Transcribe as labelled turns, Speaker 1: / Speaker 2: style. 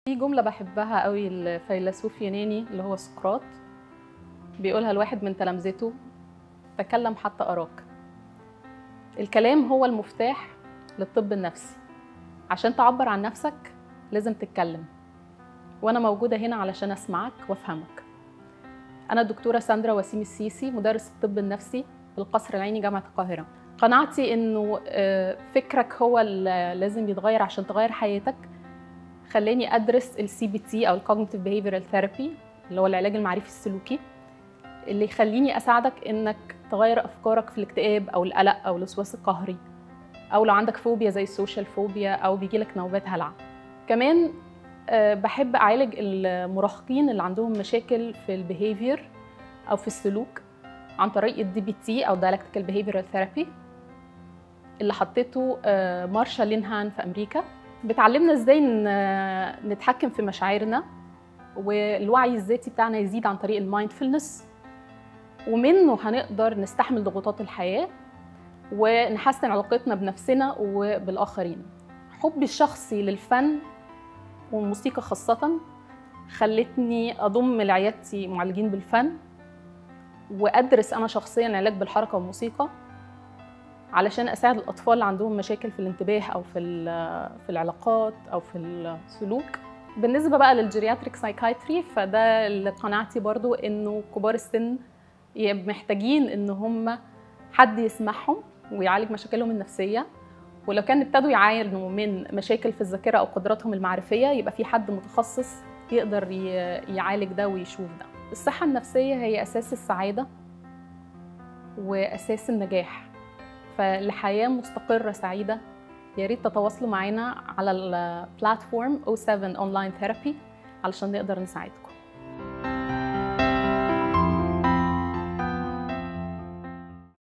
Speaker 1: في جملة بحبها قوي الفيلسوف يوناني اللي هو سقراط بيقولها لواحد من تلامذته تكلم حتى أراك الكلام هو المفتاح للطب النفسي عشان تعبر عن نفسك لازم تتكلم وأنا موجودة هنا علشان أسمعك وأفهمك أنا الدكتورة ساندرا وسيم السيسي مدرس الطب النفسي بالقصر العيني جامعة القاهرة قناعتي إنه فكرك هو اللي لازم يتغير عشان تغير حياتك خلاني ادرس السي بي تي او الكوجنيتيف بيهيفيرال ثيرابي اللي هو العلاج المعرفي السلوكي اللي يخليني اساعدك انك تغير افكارك في الاكتئاب او القلق او الوسواس القهري او لو عندك فوبيا زي السوشيال فوبيا او بيجيلك نوبات هلع كمان بحب اعالج المراهقين اللي عندهم مشاكل في البيهيفير او في السلوك عن طريق الدي بي تي او دايلكتيكال بيهيفيرال ثيرابي اللي حطيته مارشا لينهان في امريكا بتعلمنا ازاي نتحكم في مشاعرنا والوعي الذاتي بتاعنا يزيد عن طريق المايندفولنس ومنه هنقدر نستحمل ضغوطات الحياه ونحسن علاقتنا بنفسنا وبالاخرين حبي الشخصي للفن والموسيقى خاصه خلتني اضم لعيادتي معالجين بالفن وادرس انا شخصيا علاج بالحركه والموسيقى علشان اساعد الاطفال اللي عندهم مشاكل في الانتباه او في في العلاقات او في السلوك بالنسبه بقى للجيرياتريك سايكايتري فده اللي قناعتي برضو انه كبار السن محتاجين ان هم حد يسمعهم ويعالج مشاكلهم النفسيه ولو كان ابتدوا يعانوا من مشاكل في الذاكره او قدراتهم المعرفيه يبقى في حد متخصص يقدر يعالج ده ويشوف ده الصحه النفسيه هي اساس السعاده واساس النجاح فلحياة مستقرة سعيدة يا ريت تتواصلوا معنا على البلاتفورم O7 Online Therapy علشان نقدر نساعدكم